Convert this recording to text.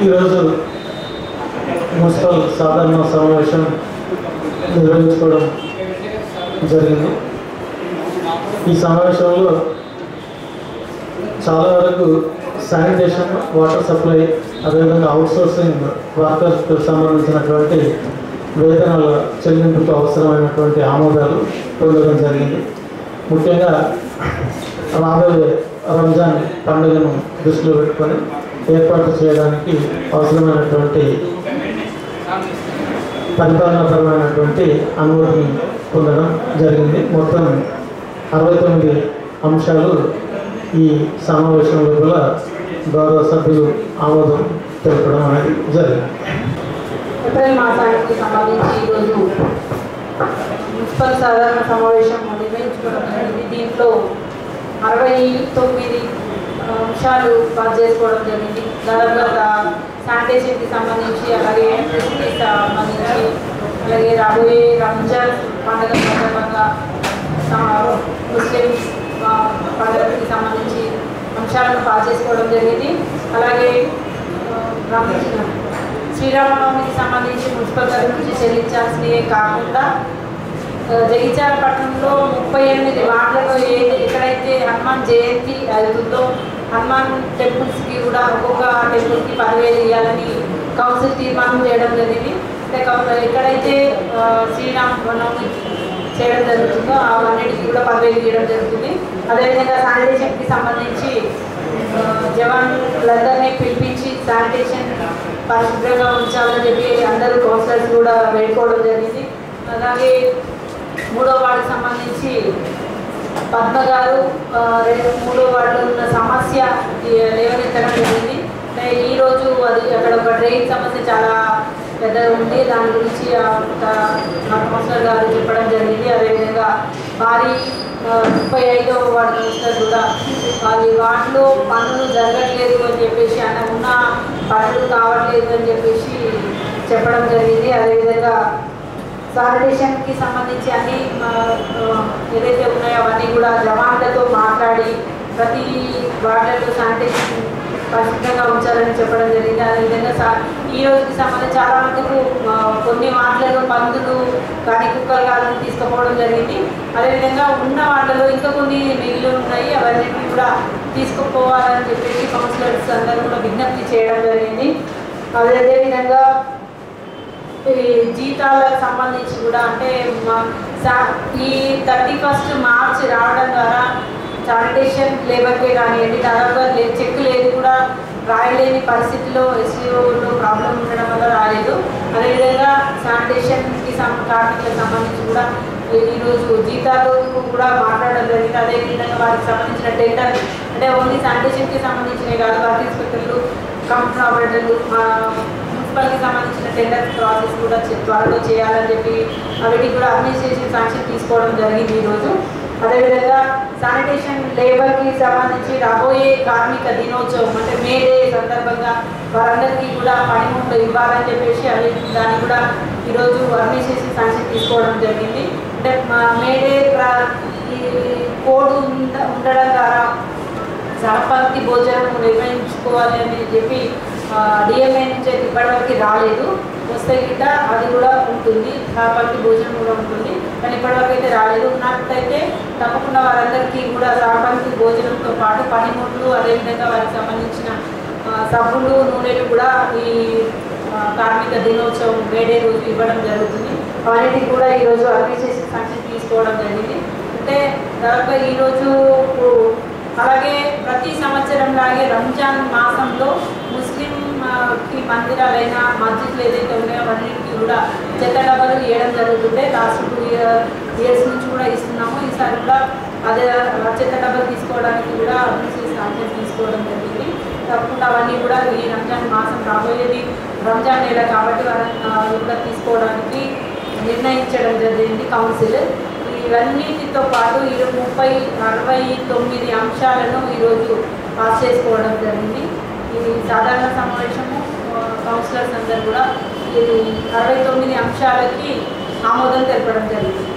ఈరోజు మున్సిపల్ సాధారణ సమావేశం నిర్వహించుకోవడం జరిగింది ఈ సమావేశంలో చాలా వరకు శానిటేషన్ వాటర్ సప్లై అదేవిధంగా అవుట్సోర్సింగ్ వర్కర్స్కి సంబంధించినటువంటి వేతనాల చెల్లింపుకు అవసరమైనటువంటి ఆమోదాలు పొందడం జరిగింది ముఖ్యంగా రాబోయే రంజాన్ పండుగను దృష్టిలో పెట్టుకొని ఏర్పాటు చేయడానికి అవసరమైనటువంటి పరిపాలనాపరమైనటువంటి అనుమతిని పొందడం జరిగింది మొత్తం అరవై తొమ్మిది అంశాలు ఈ సమావేశం లోపల గౌరవ సభ్యులు ఆమోదం తెలపడం అనేది జరిగింది ఏప్రిల్ మాసానికి సంబంధించి ఈరోజు మున్సిపల్ సాధారణ సమావేశం నిర్వహించుకోవడం జరిగింది దీంట్లో అరవై తొమ్మిది అంశాలు పాస్ చేసుకోవడం జరిగింది దాదాపుగా శానిటేషన్కి సంబంధించి అలాగే ఎలక్ట్రిసిటీకి సంబంధించి అలాగే రాబోయే రంజాన్ పండుగ సందర్భంగా సమ- ముస్లిం ఆ, పండుగకి సంబంధించి అంశాలను పాస్ చేసుకోవడం జరిగింది అలాగే ఆ, రంజాన్ శ్రీరామనవమికి సంబంధించి మున్సిపల్ తరఫు నుంచి చెల్లించాల్సినవే కాకుండా ఆ, జగిత్యాల పట్టణంలో ముప్పై ఎనిమిది వార్డులలో ఏ ఎక్కడైతే హనుమాన్ జయంతి అవుతుందో హనుమాన్ టెంపుల్స్కి కూడా ఒక్కొక్క టెంపుల్కి పదివేలు ఇవ్వాలని కౌన్సిల్ తీర్మానం చేయడం జరిగింది అంటే కౌ- ఎక్కడైతే ఆ, శ్రీరామనవమి చేయడం జరుగుతుందో అవన్నిటికీ కూడా పదివేలు ఇవ్వడం జరుగుతుంది అదేవిధంగా శానిటేషన్కి సంబంధించి ఆ, జవాన్లందరినీ పిలిపించి శానిటేషన్ పరిశుభ్రంగా ఉంచాలని చెప్పి అందరూ కౌన్సిలర్స్ కూడా వేడుకోవడం జరిగింది అలాగే మూడో వార్డుకి సంబంధించి పద్మ గారు ఆ, రే- మూడో వార్డులో ఉన్న సమస్య ఈ లేవనెత్తడం జరిగింది అంటే ఈరోజు అది అక్కడ ఒక డ్రైన్ సమస్య చాలా పెద్దగా ఉంది దాని గురించి ఆ ఒక మా కౌన్సిలర్ గారు చెప్పడం జరిగింది అదేవిధంగా భారీ ఆ, ముప్పై ఐదో వార్డు కౌన్సిలర్ కూడా అది వాటిలో పనులు జరగట్లేదు అని చెప్పేసి అన్న ఉన్న పనులు కావట్లేదు అని చెప్పేసి చెప్పడం జరిగింది అదేవిధంగా శానిటేషన్కి సంబంధించి అన్ని ఆ, ఆ, ఏదైతే ఉన్నాయో అవన్నీ కూడా జవాన్లతో మాట్లాడి ప్రతి వార్డులలో శానిటేషన్ పరిశుభ్రంగా ఉంచాలని చెప్పడం జరిగింది అదేవిధంగా సా ఈ రోజుకి సంబంధించి చాలా మందికి ఆ, కొన్ని వార్డులలో పందులు కానీ కుక్కలు కానీ తీసుకుపోవడం జరిగింది అదేవిధంగా ఉన్న వార్డులలో ఇంకా కొన్ని మిగిలి ఉన్నాయి అవన్నీ కూడా తీసుకుపోవాలని చెప్పేసి కౌన్సిలర్స్ అందరూ కూడా విజ్ఞప్తి చేయడం జరిగింది అదే అదేవిధంగా ఈ జీతాలకు సంబంధించి కూడా అంటే మా- సా- ఈ థర్టీ ఫస్ట్ మార్చ్ రావడం ద్వారా శానిటేషన్ లేబర్కే కానివ్వండి దాదాపుగా లే చెక్ లేదు కూడా రాయలేని పరిస్థితిలో ఎస్ఈఓలో ప్రాబ్లం ఉండడం వల్ల రాలేదు అదేవిధంగా శానిటేషన్కి సం కార్మికులకు సంబంధించి కూడా ఈరోజు జీతాలు కూడా మాట్లాడడం జరిగింది అదేవిధంగా వారికి సంబంధించిన టెండర్ అంటే ఓన్లీ శానిటేషన్కి సంబంధించినవి కాదు వర్క్ ఇన్స్పెక్టర్లు కంపెనీ ఆపరేటర్లు మా మున్సిపల్కి సంబంధించిన టెండర్ ప్రాసెస్ కూడా చే- త్వరలో చేయాలని చెప్పి అవిటి కూడా అడ్మినిస్ట్రేషన్ శాంక్షన్ తీసుకోవడం జరిగింది ఈరోజు అదేవిధంగా శానిటేషన్ లేబర్కి సంబంధించి రాబోయే కార్మిక దినోత్సవం అంటే మే డే సందర్భంగా వారందరికీ కూడా పనిముట్లు ఇవ్వాలని చెప్పేసి అవి దాన్ని కూడా ఈరోజు అడ్మినిస్ట్రేషన్ శాంక్షన్ తీసుకోవడం జరిగింది అంటే మా మే డే ప్ర- ఈ కోడ్ ఉండ- ఉండడం ద్వారా సహపంక్తి భోజనం నిర్వహించుకోవాలి అని చెప్పి డిఎంఏ నుంచి అయితే ఇప్పటివరకు రాలేదు వస్తే గిట్ట అది కూడా ఉంటుంది సహపంక్తి భోజనం కూడా ఉంటుంది కానీ ఇప్పటివరకు అయితే రాలేదు ఉన్నట్టయితే తప్పకుండా వారందరికీ కూడా సహపంక్తి భోజనంతో పాటు పనిముట్లు అదేవిధంగా వారికి సంబంధించిన ఆ, సబ్బులు నూనెలు కూడా ఈ ఆ, కార్మిక దినోత్సవం వేడే రోజు ఇవ్వడం జరుగుతుంది వాటికి కూడా ఈరోజు అడ్మినిస్ట్రేషన్ శాంక్షన్ తీసుకోవడం జరిగింది అంటే దాదాపుగా ఈరోజు అలాగే ప్రతి సంవత్సరం లాగే రంజాన్ మాసంలో ముస్లిం ఆ, కి మందిరాలైన మస్జిద్లు ఏదైతే ఉన్నాయో అవన్నింటికి కూడా చెత్త డబ్బలు ఇవ్వడం జరుగుతుంది లాస్ట్ టూ ఇయర్ ఇయర్స్ నుంచి కూడా ఇస్తున్నాము ఈసారి కూడా అదే ఆ చెత్త డబ్బలు తీసుకోవడానికి కూడా అడ్మినిస్ట్రేషన్ శాంక్షన్ తీసుకోవడం జరిగింది తప్పకుండా అవన్నీ కూడా ఈ రంజాన్ మాసం రాబోయేది రంజాన్ నెల కాబట్టి వారి- ఆ, అవి కూడా తీసుకోవడానికి నిర్ణయించడం జరిగింది కౌన్సిల్ ఇవన్నిటితో పాటు ఇరవై ముప్పై అరవై తొమ్మిది అంశాలను ఈరోజు పాస్ చేసుకోవడం జరిగింది ఈ సాధారణ సమావేశము ఆ, కౌన్సిలర్స్ అందరూ కూడా ఇది అరవై తొమ్మిది అంశాలకి ఆమోదం తెలపడం జరిగింది